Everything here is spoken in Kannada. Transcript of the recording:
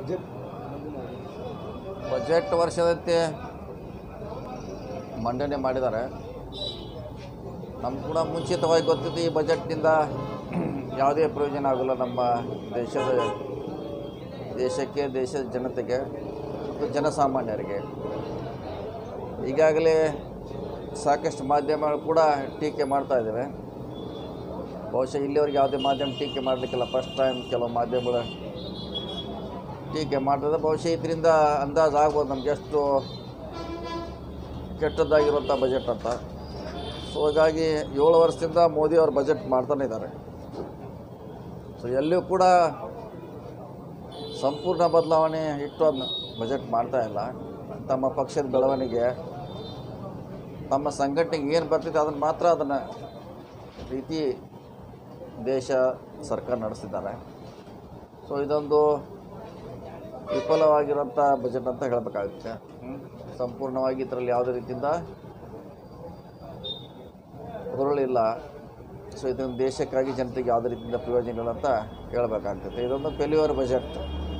ಬಜೆಟ್ ಬಜೆಟ್ ವರ್ಷದಂತೆ ಮಂಡನೆ ಮಾಡಿದ್ದಾರೆ ನಮ್ಗೆ ಕೂಡ ಮುಂಚಿತವಾಗಿ ಗೊತ್ತಿತ್ತು ಈ ಬಜೆಟ್ನಿಂದ ಯಾವುದೇ ಪ್ರಯೋಜನ ಆಗೋಲ್ಲ ನಮ್ಮ ದೇಶದ ದೇಶಕ್ಕೆ ದೇಶದ ಜನತೆಗೆ ಮತ್ತು ಜನಸಾಮಾನ್ಯರಿಗೆ ಈಗಾಗಲೇ ಸಾಕಷ್ಟು ಮಾಧ್ಯಮಗಳು ಕೂಡ ಟೀಕೆ ಮಾಡ್ತಾ ಇದ್ದಾವೆ ಬಹುಶಃ ಇಲ್ಲಿವರೆಗೆ ಯಾವುದೇ ಮಾಧ್ಯಮ ಟೀಕೆ ಮಾಡಲಿಕ್ಕಿಲ್ಲ ಫಸ್ಟ್ ಟೈಮ್ ಕೆಲವು ಮಾಧ್ಯಮಗಳು ಟೀಕೆ ಮಾಡ್ತದೆ ಬಹುಶಃ ಇದರಿಂದ ಅಂದಾಜು ಆಗ್ಬೋದು ನಮ್ಗೆ ಎಷ್ಟು ಕೆಟ್ಟದ್ದಾಗಿರುವಂಥ ಬಜೆಟ್ ಅಂತ ಸೊ ಹೀಗಾಗಿ ಏಳು ವರ್ಷದಿಂದ ಮೋದಿ ಅವರು ಬಜೆಟ್ ಮಾಡ್ತಾನೆ ಇದ್ದಾರೆ ಸೊ ಎಲ್ಲಿಯೂ ಕೂಡ ಸಂಪೂರ್ಣ ಬದಲಾವಣೆ ಇಟ್ಟು ಅದನ್ನ ಬಜೆಟ್ ಮಾಡ್ತಾ ಇಲ್ಲ ತಮ್ಮ ಪಕ್ಷದ ಬೆಳವಣಿಗೆ ತಮ್ಮ ಸಂಘಟನೆಗೆ ಏನು ಬರ್ತಿದೆ ಅದನ್ನು ಮಾತ್ರ ಅದನ್ನು ರೀತಿ ದೇಶ ಸರ್ಕಾರ ನಡೆಸ್ತಿದ್ದಾರೆ ಸೊ ಇದೊಂದು ವಿಫಲವಾಗಿರೋಂಥ ಬಜೆಟ್ ಅಂತ ಹೇಳಬೇಕಾಗುತ್ತೆ ಸಂಪೂರ್ಣವಾಗಿ ಇದರಲ್ಲಿ ಯಾವುದೇ ರೀತಿಯಿಂದ ಹುರುಳಿಲ್ಲ ಸೊ ಇದನ್ನು ದೇಶಕ್ಕಾಗಿ ಜನತೆಗೆ ಯಾವುದೇ ರೀತಿಯಿಂದ ಪ್ರಯೋಜನ ಇಲ್ಲ ಅಂತ ಹೇಳಬೇಕಾಗ್ತದೆ ಇದೊಂದು ಫೆಲ್ಯೂರ್ ಬಜೆಟ್